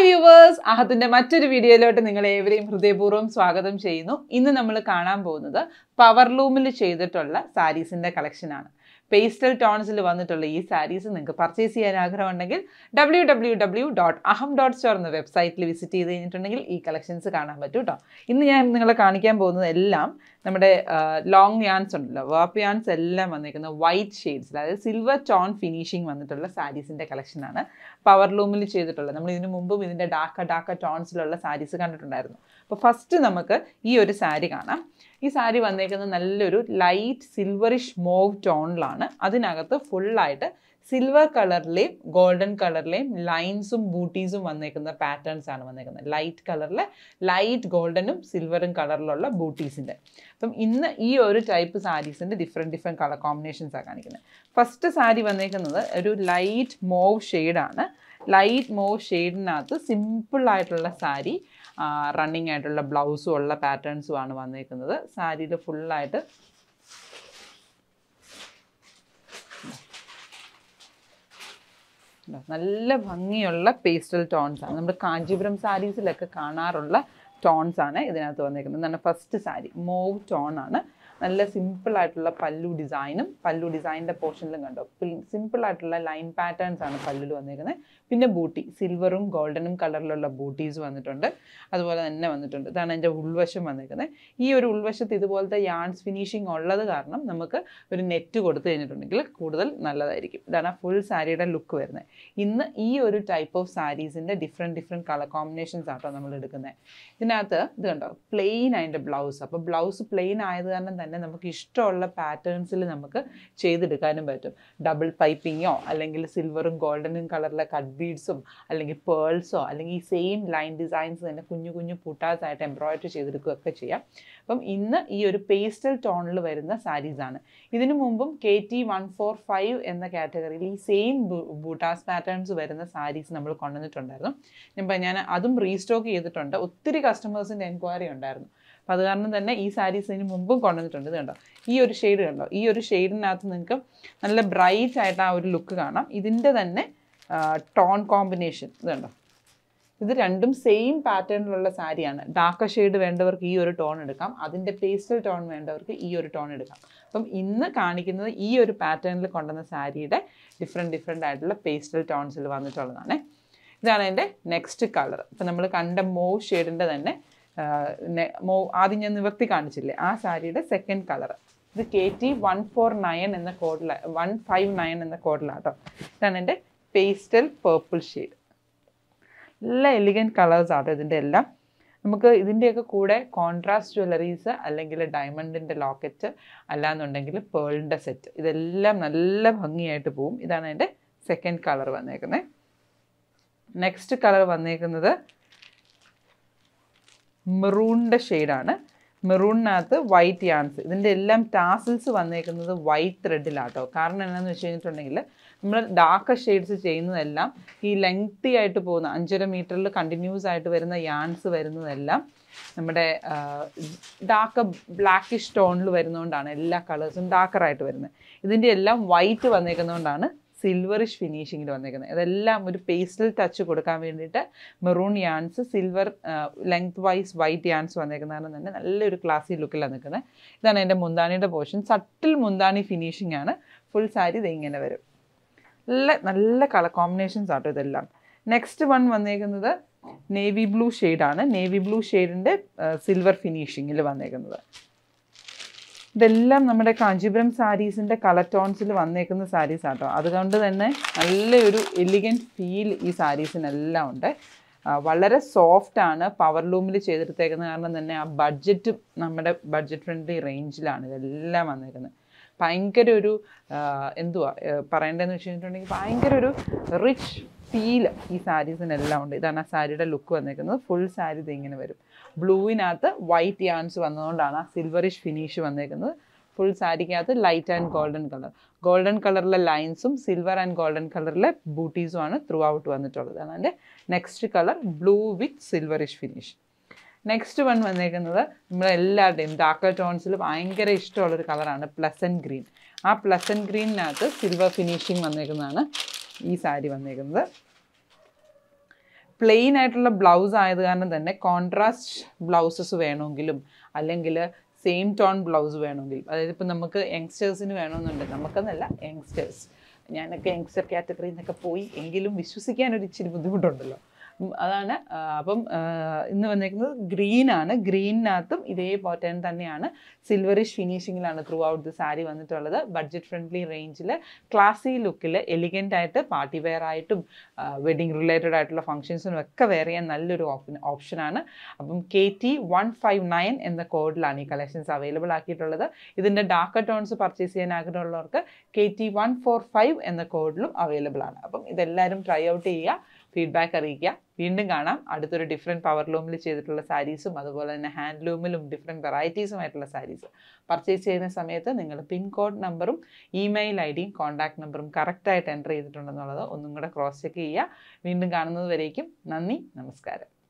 hi viewers അഹത്തിന്റെ മറ്റൊരു വീഡിയോയിലോട്ട് നിങ്ങൾ ഏവരെയും ഹൃദയപൂർവ്വം സ്വാഗതം ചെയ്യുന്നു ഇന്ന് നമ്മൾ കാണാൻ പോകുന്നത് പവർലൂമിൽ ചെയ്തിട്ടുള്ള സാരീസിന്റെ കളക്ഷനാണ് പേസ്റ്റൽ ടോൺസിൽ വന്നിട്ടുള്ള ഈ സാരീസ് നിങ്ങൾക്ക് പർച്ചേസ് ചെയ്യാൻ ആഗ്രഹമുണ്ടെങ്കിൽ W W W dot Aham dot store എന്ന വെബ്സൈറ്റിൽ വിസിറ്റ് ചെയ്ത് കഴിഞ്ഞിട്ടുണ്ടെങ്കിൽ ഈ കളക്ഷൻസ് കാണാൻ പറ്റും കേട്ടോ ഇന്ന് ഞാൻ നിങ്ങളെ കാണിക്കാൻ പോകുന്നത് എല്ലാം നമ്മുടെ ലോങ് യാൻസ് ഉണ്ടല്ലോ വേപ്പ് യാൻസ് എല്ലാം വന്നിരിക്കുന്ന വൈറ്റ് ഷെയ്ഡ്സിൽ അതായത് സിൽവർ ടോൺ ഫിനിഷിംഗ് വന്നിട്ടുള്ള സാരീസിൻ്റെ കളക്ഷനാണ് പവർ ലൂമിൽ ചെയ്തിട്ടുള്ളത് നമ്മൾ ഇതിനു മുമ്പും ഇതിൻ്റെ ഡാക്ക ഡാക്ക ടോൺസിലുള്ള സാരീസ് കണ്ടിട്ടുണ്ടായിരുന്നു അപ്പോൾ ഫസ്റ്റ് നമുക്ക് ഈ ഒരു സാരി കാണാം ഈ സാരി വന്നേക്കുന്നത് നല്ലൊരു ലൈറ്റ് സിൽവറിഷ് മോവ് ടോണിലാണ് അതിനകത്ത് ഫുള്ളായിട്ട് സിൽവർ കളറിലെയും ഗോൾഡൻ കളറിലെയും ലൈൻസും ബൂട്ടീസും വന്നേക്കുന്ന പാറ്റേൺസ് ആണ് വന്നേക്കുന്നത് ലൈറ്റ് കളറിലെ ലൈറ്റ് ഗോൾഡനും സിൽവറും കളറിലുള്ള ബൂട്ടീസിൻ്റെ അപ്പം ഇന്ന് ഈ ഒരു ടൈപ്പ് സാരീസിൻ്റെ ഡിഫറെൻറ്റ് ഡിഫറെൻറ്റ് കളർ കോമ്പിനേഷൻസ് ആണ് കാണിക്കുന്നത് ഫസ്റ്റ് സാരി വന്നേക്കുന്നത് ഒരു ലൈറ്റ് മോവ് ഷെയ്ഡാണ് ലൈറ്റ് മോവ് ഷെയ്ഡിനകത്ത് സിമ്പിൾ ആയിട്ടുള്ള സാരി റണ്ണിങ് ആയിട്ടുള്ള ബ്ലൗസും ഉള്ള പാറ്റേൺസും ആണ് വന്നേക്കുന്നത് സാരിയിൽ ഫുള്ളായിട്ട് നല്ല ഭംഗിയുള്ള പേസ്റ്റൽ ടോൺസ് ആണ് നമ്മുടെ കാഞ്ചീപുരം സാരീസിലൊക്കെ കാണാറുള്ള ടോൺസ് ആണ് ഇതിനകത്ത് വന്നേക്കുന്നത് എന്താണ് ഫസ്റ്റ് സാരി മോവ് ടോൺ ആണ് നല്ല സിമ്പിൾ ആയിട്ടുള്ള പല്ലു ഡിസൈനും പല്ലു ഡിസൈനിൻ്റെ പോർഷനിലും കണ്ടോ സിമ്പിൾ ആയിട്ടുള്ള ലൈൻ പാറ്റേൺസ് ആണ് പല്ലിൽ വന്നിരിക്കുന്നത് പിന്നെ ബൂട്ടി സിൽവറും ഗോൾഡനും കളറിലുള്ള ബൂട്ടീസ് വന്നിട്ടുണ്ട് അതുപോലെ തന്നെ വന്നിട്ടുണ്ട് ഇതാണ് എൻ്റെ ഉൾവശം വന്നിരിക്കുന്നത് ഈ ഒരു ഉൾവശത്ത് ഇതുപോലത്തെ യാൺസ് ഫിനിഷിങ് ഉള്ളത് കാരണം നമുക്ക് ഒരു നെറ്റ് കൊടുത്തു കഴിഞ്ഞിട്ടുണ്ടെങ്കിൽ കൂടുതൽ നല്ലതായിരിക്കും ഇതാണ് ആ ഫുൾ സാരിയുടെ ലുക്ക് വരുന്നത് ഇന്ന് ഈ ഒരു ടൈപ്പ് ഓഫ് സാരീസിൻ്റെ ഡിഫറെൻറ്റ് ഡിഫറെൻറ്റ് കളർ കോമ്പിനേഷൻസ് ആട്ടോ നമ്മൾ എടുക്കുന്നത് ഇതിനകത്ത് ഇത് കണ്ടോ പ്ലെയിൻ അതിൻ്റെ ബ്ലൗസ് അപ്പോൾ ബ്ലൗസ് പ്ലെയിൻ ആയത് കാരണം തന്നെ നമുക്ക് ഇഷ്ടമുള്ള പാറ്റേൺസിൽ നമുക്ക് ചെയ്തെടുക്കാനും പറ്റും ഡബിൾ പൈപ്പിങ്ങോ അല്ലെങ്കിൽ സിൽവറും ഗോൾഡനും കളറിലെ കട്ട് ബീഡ്സും അല്ലെങ്കിൽ പേൾസോ അല്ലെങ്കിൽ ഈ സെയിം ലൈൻ ഡിസൈൻസ് തന്നെ കുഞ്ഞു കുഞ്ഞു പുട്ടാസ് ആയിട്ട് എംബ്രോയിഡറി ചെയ്തെടുക്കുകയൊക്കെ ചെയ്യാം അപ്പം ഇന്ന് ഈ ഒരു പേസ്റ്റൽ ടോണിൽ വരുന്ന സാരീസാണ് ഇതിനു മുമ്പും K T one four five എന്ന കാറ്റഗറിയിൽ ഈ സെയിം ബൂട്ടാസ് പാറ്റേൺസ് വരുന്ന സാരീസ് നമ്മൾ കൊണ്ടുവന്നിട്ടുണ്ടായിരുന്നു ഇപ്പം ഞാൻ അതും റീസ്റ്റോക്ക് ചെയ്തിട്ടുണ്ട് ഒത്തിരി കസ്റ്റമേഴ്സിൻ്റെ എൻക്വയറി ഉണ്ടായിരുന്നു അപ്പോൾ അത് കാരണം തന്നെ ഈ സാരീസ് ഇതിന് മുമ്പും കൊണ്ടുവന്നിട്ടുണ്ട് ഇത് കണ്ടോ ഈ ഒരു ഷെയ്ഡ് കണ്ടോ ഈ ഒരു ഷെയ്ഡിനകത്ത് നിങ്ങൾക്ക് നല്ല ബ്രൈറ്റ് ആയിട്ട് ആ ഒരു ലുക്ക് കാണാം ഇതിൻ്റെ തന്നെ ടോൺ കോമ്പിനേഷൻ ഇത് കണ്ടോ ഇത് രണ്ടും സെയിം പാറ്റേണിലുള്ള സാരിയാണ് ഡാർക്ക് ഷെയ്ഡ് വേണ്ടവർക്ക് ഈ ഒരു ടോൺ എടുക്കാം അതിൻ്റെ പേസ്റ്റൽ ടോൺ വേണ്ടവർക്ക് ഈ ഒരു ടോൺ എടുക്കാം അപ്പം ഇന്ന് കാണിക്കുന്നത് ഈ ഒരു പാറ്റേണിൽ കൊണ്ടുവന്ന സാരിയുടെ ഡിഫറെൻറ്റ് ഡിഫറെൻ്റ് ആയിട്ടുള്ള പേസ്റ്റൽ ടോൺസിൽ വന്നിട്ടുള്ളതാണ് ഇതാണ് എൻ്റെ നെക്സ്റ്റ് കളർ ഇപ്പം നമ്മൾ കണ്ട മോവ് ഷെയ്ഡിൻ്റെ തന്നെ മോ ആദ്യം ഞാൻ നിവർത്തി കാണിച്ചില്ലേ ആ സാരിയുടെ സെക്കൻഡ് കളർ ഇത് K T one four nine എന്ന കോഡില വൺ ഫൈവ് നയൻ എന്ന കോഡിലാട്ടോ ഇതാണ് എൻ്റെ പേസ്റ്റൽ പേർപ്പിൾ ഷെയ്ഡ് നല്ല എലിഗൻറ്റ് കളേഴ്സ് ആട്ടോ ഇതിൻ്റെ എല്ലാം നമുക്ക് ഇതിൻ്റെയൊക്കെ കൂടെ കോൺട്രാസ്റ്റ് ജ്വല്ലറീസ് അല്ലെങ്കിൽ ഡയമണ്ടിൻ്റെ ലോക്കറ്റ് അല്ലാന്നുണ്ടെങ്കിൽ പേളിൻ്റെ സെറ്റ് ഇതെല്ലാം നല്ല ഭംഗിയായിട്ട് പോവും ഇതാണ് എൻ്റെ സെക്കൻഡ് കളർ വന്നേക്കുന്നത് നെക്സ്റ്റ് കളർ വന്നേക്കുന്നത് മെറൂണിൻ്റെ ഷെയ്ഡാണ് മെറൂണിനകത്ത് വൈറ്റ് യാൻസ് ഇതിൻ്റെ എല്ലാം ടാസിൽസ് വന്നേക്കുന്നത് വൈറ്റ് ത്രെഡിലാട്ടോ കാരണം എന്താണെന്ന് വെച്ച് കഴിഞ്ഞിട്ടുണ്ടെങ്കിൽ നമ്മൾ ഡാർക്ക് ഷെയ്ഡ്സ് ചെയ്യുന്നതെല്ലാം ഈ ലെങ്തി ആയിട്ട് പോകുന്ന അഞ്ചര മീറ്ററിൽ കണ്ടിന്യൂസ് ആയിട്ട് വരുന്ന യാൻസ് വരുന്നതെല്ലാം നമ്മുടെ ഡാർക്ക് ബ്ലാക്കിഷ് ടോണിൽ വരുന്നതുകൊണ്ടാണ് എല്ലാ കളേഴ്സും ഡാക്കറായിട്ട് വരുന്നത് ഇതിൻ്റെ എല്ലാം വൈറ്റ് വന്നേക്കുന്നതുകൊണ്ടാണ് സിൽവറിഷ് ഫിനിഷിങ്ങിൽ വന്നേക്കുന്നത് ഇതെല്ലാം ഒരു പേസ്റ്റൽ ടച്ച് കൊടുക്കാൻ വേണ്ടിയിട്ട് maroon yarns silver lengthwise white yarns വന്നേക്കുന്നതാണ് തന്നെ നല്ലൊരു ക്ലാസി ലുക്കിലാണ് നിൽക്കുന്നത് ഇതാണ് എൻ്റെ മുന്താണിയുടെ പോർഷൻ സട്ടിൽ മുന്താണി ഫിനിഷിംഗ് ആണ് ഫുൾ സാരി ഇത് ഇങ്ങനെ വരും നല്ല നല്ല കളർ കോമ്പിനേഷൻസ് ആട്ടോ ഇതെല്ലാം നെക്സ്റ്റ് വൺ വന്നേക്കുന്നത് നേവി ബ്ലൂ ഷെയ്ഡാണ് നേവി ബ്ലൂ ഷെയ്ഡിൻ്റെ സിൽവർ ഫിനിഷിങ്ങിൽ വന്നേക്കുന്നത് ഇതെല്ലാം നമ്മുടെ കാഞ്ചീപുരം സാരീസിൻ്റെ കളർ ടോൺസിൽ വന്നേക്കുന്ന സാരീസ് ആട്ടോ അതുകൊണ്ട് തന്നെ നല്ലൊരു എലിഗൻറ്റ് ഫീൽ ഈ സാരീസിനെല്ലാം ഉണ്ട് വളരെ സോഫ്റ്റ് ആണ് പവർ ലൂമിൽ ചെയ്തെടുത്തേക്കുന്നത് കാരണം തന്നെ ആ ബഡ്ജറ്റ് നമ്മുടെ ബഡ്ജറ്റ് ഫ്രണ്ട്ലി റേഞ്ചിലാണ് ഇതെല്ലാം വന്നേക്കുന്നത് ഭയങ്കര ഒരു എന്തുവാ പറയേണ്ടതെന്ന് വെച്ച് കഴിഞ്ഞിട്ടുണ്ടെങ്കിൽ ഭയങ്കര ഒരു റിച്ച് ഫീൽ ഈ സാരീസിനെല്ലാം ഉണ്ട് ഇതാണ് ആ സാരിയുടെ ലുക്ക് വന്നേക്കുന്നത് ഫുൾ സാരി ഇത് ഇങ്ങനെ വരും ബ്ലൂവിനകത്ത് വൈറ്റ് യാൻസ് വന്നതുകൊണ്ടാണ് ആ സിൽവറിഷ് ഫിനിഷ് വന്നേക്കുന്നത് ഫുൾ സാരിക്കകത്ത് light and golden colour golden കളറിലെ ലൈൻസും സിൽവർ ആൻഡ് ഗോൾഡൻ കളറിലെ ബൂട്ടീസും ആണ് ത്രൂ ഔട്ട് വന്നിട്ടുള്ളത് അതാണ് എൻ്റെ next colour blue with silverish finish next one വന്നേക്കുന്നത് നമ്മളെല്ലാവരുടെയും ഡാർക്ക് ടോൺസിൽ ഭയങ്കര ഇഷ്ടമുള്ളൊരു കളറാണ് പ്ലസൻറ്റ് ഗ്രീൻ ആ പ്ലസൻറ്റ് ഗ്രീനിനകത്ത് സിൽവർ ഫിനിഷിങ് വന്നേക്കുന്നതാണ് ഈ സാരി വന്നേക്കുന്നത് പ്ലെയിൻ ആയിട്ടുള്ള ബ്ലൗസ് ആയത് കാരണം തന്നെ കോൺട്രാസ്റ്റ് ബ്ലൗസസ് വേണമെങ്കിലും അല്ലെങ്കിൽ സെയിം ടോൺ ബ്ലൗസ് വേണമെങ്കിൽ അതായത് ഇപ്പം നമുക്ക് യങ്സ്റ്റേഴ്സിന് വേണമെന്നുണ്ട് നമുക്കെന്നല്ല യങ്സ്റ്റേഴ്സ് ഞാനൊക്കെ യങ്സ്റ്റർ കാറ്റഗറിയിൽ നിന്നൊക്കെ പോയി എങ്കിലും വിശ്വസിക്കാൻ ഒരു ഇച്ചിരി ബുദ്ധിമുട്ടുണ്ടല്ലോ ഉം, അതാണ് ആ, അപ്പം ആ, ഇന്ന് വന്നേക്കുന്നത് ഗ്രീൻ ആണ് ഗ്രീനിനകത്തും ഇതേ പാറ്റേൺ തന്നെയാണ് സിൽവറിഷ് ഫിനിഷിങ്ങിലാണ് ത്രൂ ഔട്ട് ദി സാരി വന്നിട്ടുള്ളത് ബഡ്ജറ്റ് ഫ്രണ്ട്ലി റേഞ്ചിൽ ക്ലാസി ലുക്കിൽ എലിഗൻ്റ് ആയിട്ട് പാർട്ടി വെയർ ആയിട്ടും വെഡിങ് റിലേറ്റഡ് ആയിട്ടുള്ള ഫംഗ്ഷൻസിനും ഒക്കെ വെയർ ചെയ്യാൻ നല്ലൊരു ഓപ്ഷൻ ഓപ്ഷനാണ് അപ്പം K T one five nine എന്ന കോഡിലാണ് ഈ കളക്ഷൻസ് അവൈലബിൾ ആക്കിയിട്ടുള്ളത് ഇതിൻ്റെ ഡാർക്ക് ടോൺസ് പർച്ചേസ് ചെയ്യാൻ ആഗ്രഹമുള്ളവർക്ക് K T one four five എന്ന കോഡിലും അവൈലബിൾ ആണ് അപ്പം ഇതെല്ലാവരും ട്രൈ ഔട്ട് ചെയ്യുക ഫീഡ്ബാക്ക് അറിയിക്കുക വീണ്ടും കാണാം അടുത്തൊരു ഡിഫറെൻറ്റ് പവർ ലൂമിൽ ചെയ്തിട്ടുള്ള സാരീസും അതുപോലെ തന്നെ ഹാൻഡ്ലൂമിലും ഡിഫറെൻറ്റ് വെറൈറ്റീസുമായിട്ടുള്ള സാരീസ് പർച്ചേസ് ചെയ്യുന്ന സമയത്ത് നിങ്ങൾ പിൻ കോഡ് നമ്പറും ഇമെയിൽ ഐ ഡിയും കോൺടാക്ട് നമ്പറും കറക്റ്റായിട്ട് എൻ്റർ ചെയ്തിട്ടുണ്ടെന്നുള്ളത് ഒന്നും കൂടെ ക്രോസ് ചെക്ക് ചെയ്യുക വീണ്ടും കാണുന്നത് വരേക്കും നന്ദി നമസ്കാരം